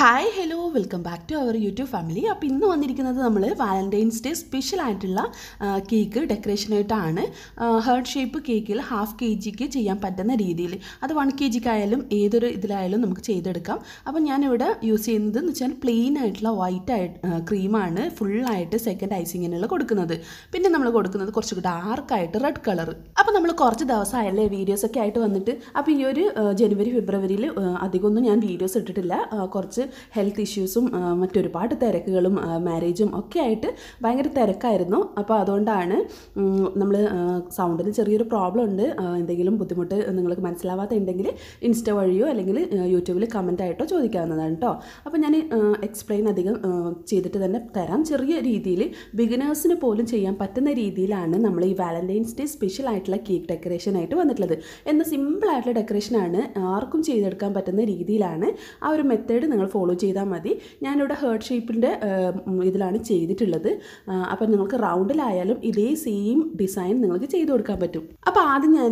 hi hello welcome back to our YouTube family അപ്പോൾ ഇന്ന് വന്നിരിക്കുന്നത് നമ്മൾ വാലൻറ്റൈൻസ് ഡേ സ്പെഷ്യൽ ആയിട്ടുള്ള കേക്ക് ഡെക്കറേഷനായിട്ടാണ് ഹേർട്ട് ഷേപ്പ് കേക്കിൽ ഹാഫ് കെ ജിക്ക് ചെയ്യാൻ പറ്റുന്ന രീതിയിൽ അത് വൺ കെ ജിക്കായാലും ഏതൊരു ഇതിലായാലും നമുക്ക് ചെയ്തെടുക്കാം അപ്പോൾ ഞാനിവിടെ യൂസ് ചെയ്യുന്നത് എന്ന് വെച്ചാൽ പ്ലെയിൻ ആയിട്ടുള്ള വൈറ്റ് ആയിട്ട് ക്രീമാണ് ഫുള്ളായിട്ട് സെക്കൻഡ് ഐസിങ്ങിനുള്ള കൊടുക്കുന്നത് പിന്നെ നമ്മൾ കൊടുക്കുന്നത് കുറച്ച് ഡാർക്കായിട്ട് റെഡ് കളർ അപ്പോൾ നമ്മൾ കുറച്ച് ദിവസമായല്ലേ വീഡിയോസൊക്കെ ആയിട്ട് വന്നിട്ട് അപ്പോൾ ഈ ഒരു ആ, ജനുവരി ഫെബ്രുവരിയിൽ അധികമൊന്നും ഞാൻ വീഡിയോസ് ഇട്ടിട്ടില്ല ആ, കുറച്ച് ഹെൽത്ത് ഇഷ്യൂസും ആ, മറ്റൊരുപാട് തിരക്കുകളും മാരേജും ഒക്കെ ആയിട്ട് ഭയങ്കര തിരക്കായിരുന്നു അപ്പോൾ അതുകൊണ്ടാണ് നമ്മൾ സൗണ്ടിന് ചെറിയൊരു പ്രോബ്ലം ഉണ്ട് ആ, എന്തെങ്കിലും ബുദ്ധിമുട്ട് നിങ്ങൾക്ക് മനസ്സിലാവാത്ത ഉണ്ടെങ്കിൽ ഇൻസ്റ്റ വഴിയോ അല്ലെങ്കിൽ യൂട്യൂബിൽ കമൻ്റ് ആയിട്ടോ ചോദിക്കാവുന്നതാണ് കേട്ടോ അപ്പോൾ ഞാൻ എക്സ്പ്ലെയിൻ അധികം ആ, ചെയ്തിട്ട് തന്നെ തരാം ചെറിയ രീതിയിൽ ബിഗിനേഴ്സിന് പോലും ചെയ്യാൻ പറ്റുന്ന രീതിയിലാണ് നമ്മൾ ഈ വാലൻറ്റൈൻസ് ഡേ സ്പെഷ്യൽ ആയിട്ടുള്ള കേക്ക് ഡെക്കറേഷൻ ആയിട്ട് വന്നിട്ടുള്ളത് എന്ന സിമ്പിൾ ആയിട്ടുള്ള ഡെക്കറേഷനാണ് ആർക്കും ചെയ്തെടുക്കാൻ പറ്റുന്ന രീതിയിലാണ് ആ ഒരു മെത്തേഡ് നിങ്ങൾ ഫോളോ ചെയ്താൽ മതി ഞാനിവിടെ ഹേർട്ട് ഷേപ്പിൻ്റെ ഇതിലാണ് ചെയ്തിട്ടുള്ളത് അപ്പം നിങ്ങൾക്ക് റൗണ്ടിലായാലും ഇതേ സെയിം ഡിസൈൻ നിങ്ങൾക്ക് ചെയ്ത് കൊടുക്കാൻ പറ്റും അപ്പോൾ ആദ്യം ഞാൻ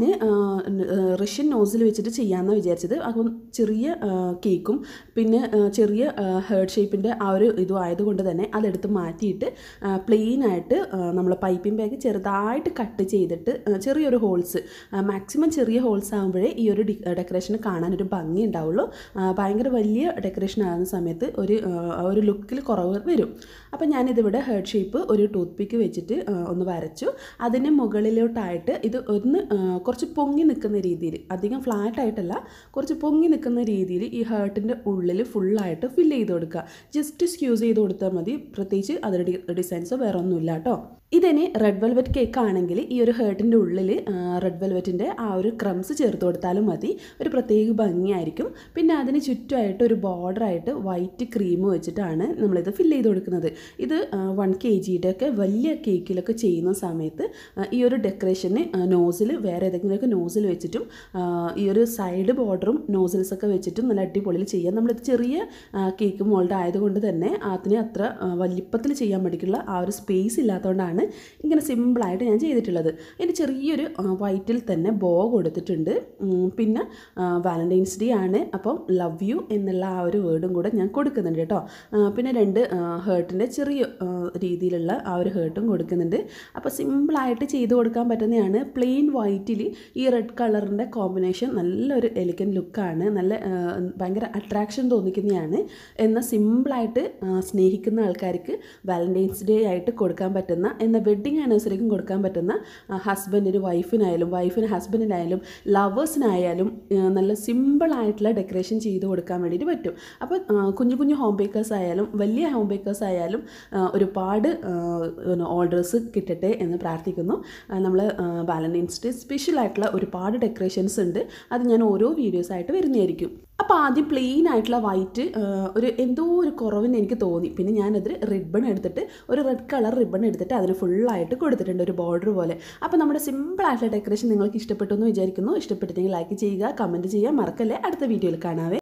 റഷ്യൻ നോസിൽ വെച്ചിട്ട് ചെയ്യാമെന്ന് വിചാരിച്ചത് അപ്പം ചെറിയ ആ, കേക്കും പിന്നെ ആ, ചെറിയ ഹേർട്ട് ഷേപ്പിൻ്റെ ആ ഒരു ഇതും ആയതുകൊണ്ട് തന്നെ അതെടുത്ത് മാറ്റിയിട്ട് പ്ലെയിൻ ആയിട്ട് നമ്മൾ പൈപ്പിംഗ് ബാഗ് ചെറുതായിട്ട് കട്ട് ചെയ്തിട്ട് ആ, ചെറിയൊരു ഹോൾസ് മാക്സിമം ചെറിയ ഹോൾസ് ആകുമ്പോഴേ ഈ ഒരു ഡെക്കറേഷൻ കാണാനൊരു ഭംഗി ഉണ്ടാവുള്ളൂ ആ, ഭയങ്കര വലിയ ഡെക്കറേഷൻ ആകുന്ന സമയത്ത് ഒരു ആ, ആ ഒരു ലുക്കിൽ കുറവ് വരും അപ്പോൾ ഞാനിതിവിടെ ഹേർട്ട് ഷേപ്പ് ഒരു ടൂത്ത് പിക്ക് വെച്ചിട്ട് ആ, ഒന്ന് വരച്ചു അതിന് മുകളിലോട്ടായിട്ട് ഇത് ഒന്ന് ആ, കുറച്ച് പൊങ്ങി നിൽക്കുന്ന രീതിയിൽ അധികം ഫ്ലാറ്റ് ആയിട്ടല്ല കുറച്ച് പൊങ്ങി നിൽക്കുന്ന രീതിയിൽ ഈ ഹേർട്ടിൻ്റെ ഉള്ളിൽ ഫുള്ളായിട്ട് ഫില്ല് ചെയ്ത് കൊടുക്കുക ജസ്റ്റ് സ്ക്യൂസ് ചെയ്ത് കൊടുത്താൽ മതി പ്രത്യേകിച്ച് അതിൻ്റെ ഡിസൈൻസോ വേറെ ഒന്നുമില്ല കേട്ടോ ഇതിന് റെഡ് വെൽവെറ്റ് കേക്ക് ആണെങ്കിൽ ഈ ഒരു ഹേർട്ടിൻ്റെ ഉള്ളിൽ റെഡ് വെൽവെറ്റിൻ്റെ ആ ഒരു ക്രംസ് ചേർത്ത് കൊടുത്താലും മതി ഒരു പ്രത്യേക ഭംഗിയായിരിക്കും പിന്നെ അതിന് ചുറ്റുമായിട്ട് ഒരു ബോർഡറായിട്ട് വൈറ്റ് ക്രീം വെച്ചിട്ടാണ് നമ്മളിത് ഫില്ല് ചെയ്ത് കൊടുക്കുന്നത് ഇത് വൺ കെ ജിയുടെ ഒക്കെ വലിയ കേക്കിലൊക്കെ ചെയ്യുന്ന സമയത്ത് ആ, ഈ ഒരു ഡെക്കറേഷന് നോസിൽ വേറെ ഏതെങ്കിലുമൊക്കെ നോസിൽ വെച്ചിട്ടും ആ, ഈ ഒരു സൈഡ് ബോർഡറും നോസിൽസൊക്കെ വെച്ചിട്ടും നല്ല അടിപൊളിയിൽ ചെയ്യാം നമ്മളിത് ചെറിയ ആ, കേക്ക് മോൾഡ് ആയതുകൊണ്ട് തന്നെ അതിന് അത്ര ആ, വലിപ്പത്തിൽ ചെയ്യാൻ വേണ്ടിയിട്ടുള്ള ആ ഒരു സ്പേസ് ഇല്ലാത്തതുകൊണ്ടാണ് ഇങ്ങനെ സിമ്പിളായിട്ട് ഞാൻ ചെയ്തിട്ടുള്ളത് ഇതിന് ചെറിയൊരു വൈറ്റിൽ തന്നെ ബോ കൊടുത്തിട്ടുണ്ട് ഉം, പിന്നെ വാലൻറ്റൈൻസ് ഡേ ആണ് അപ്പം ലവ് യു എന്നുള്ള ആ ഒരു വേർഡും കൂടെ ഞാൻ കൊടുക്കുന്നുണ്ട് കേട്ടോ ആ, പിന്നെ രണ്ട് ഹേർട്ടിൻ്റെ ചെറിയ ആ, രീതിയിലുള്ള ആ ഒരു ഹേർട്ടും കൊടുക്കുന്നുണ്ട് അപ്പോൾ സിമ്പിളായിട്ട് ചെയ്ത് കൊടുക്കാൻ പറ്റുന്നതാണ് പ്ലെയിൻ വൈറ്റിൽ ഈ റെഡ് കളറിൻ്റെ കോമ്പിനേഷൻ നല്ലൊരു എലിഗൻ ലുക്കാണ് നല്ല ആ, ഭയങ്കര അട്രാക്ഷൻ തോന്നിക്കുന്നതാണ് എന്നാൽ സിമ്പിളായിട്ട് ആ, സ്നേഹിക്കുന്ന ആൾക്കാർക്ക് വാലൻറ്റൈൻസ് ഡേ ആയിട്ട് കൊടുക്കാൻ പറ്റുന്ന എന്നാൽ വെഡ്ഡിങ് ആനിവേഴ്സറിക്കും കൊടുക്കാൻ പറ്റുന്ന ഹസ്ബൻഡിന് വൈഫിനായാലും വൈഫിന് ഹസ്ബൻഡിനായാലും ലവേഴ്സിനായാലും നല്ല സിമ്പിളായിട്ടുള്ള ഡെക്കറേഷൻ ചെയ്ത് കൊടുക്കാൻ വേണ്ടിയിട്ട് പറ്റും അപ്പോൾ ആ, കുഞ്ഞു കുഞ്ഞു ഹോം ബേക്കേഴ്സ് ആയാലും വലിയ ഹോം ബേക്കേഴ്സ് ആയാലും ആ, ഒരുപാട് ഓർഡേഴ്സ് കിട്ടട്ടെ എന്ന് പ്രാർത്ഥിക്കുന്നു നമ്മൾ വാലൻറ്റൈൻസ് ഡേ സ്പെഷ്യൽ ആയിട്ടുള്ള ഒരുപാട് ഡെക്കറേഷൻസ് ഉണ്ട് അത് ഞാൻ ഓരോ വീഡിയോസ് ആയിട്ട് വരുന്നതായിരിക്കും അപ്പോൾ ആദ്യം പ്ലെയിൻ ആയിട്ടുള്ള വൈറ്റ് ഒരു എന്തോ ഒരു കുറവിന് എനിക്ക് തോന്നി പിന്നെ ഞാനതിൽ റിബൺ എടുത്തിട്ട് ഒരു റെഡ് കളർ റിബൺ എടുത്തിട്ട് അതിന് ഫുള്ളായിട്ട് കൊടുത്തിട്ടുണ്ട് ഒരു ബോർഡർ പോലെ അപ്പോൾ നമ്മുടെ സിമ്പിൾ ആയിട്ടുള്ള ഡെക്കറേഷൻ നിങ്ങൾക്ക് ഇഷ്ടപ്പെട്ടു എന്ന് വിചാരിക്കുന്നു ഇഷ്ടപ്പെട്ടിട്ടുണ്ടെങ്കിൽ ലൈക്ക് ചെയ്യുക കമൻറ്റ് ചെയ്യുക മറക്കല്ലേ അടുത്ത വീഡിയോയിൽ കാണാവേ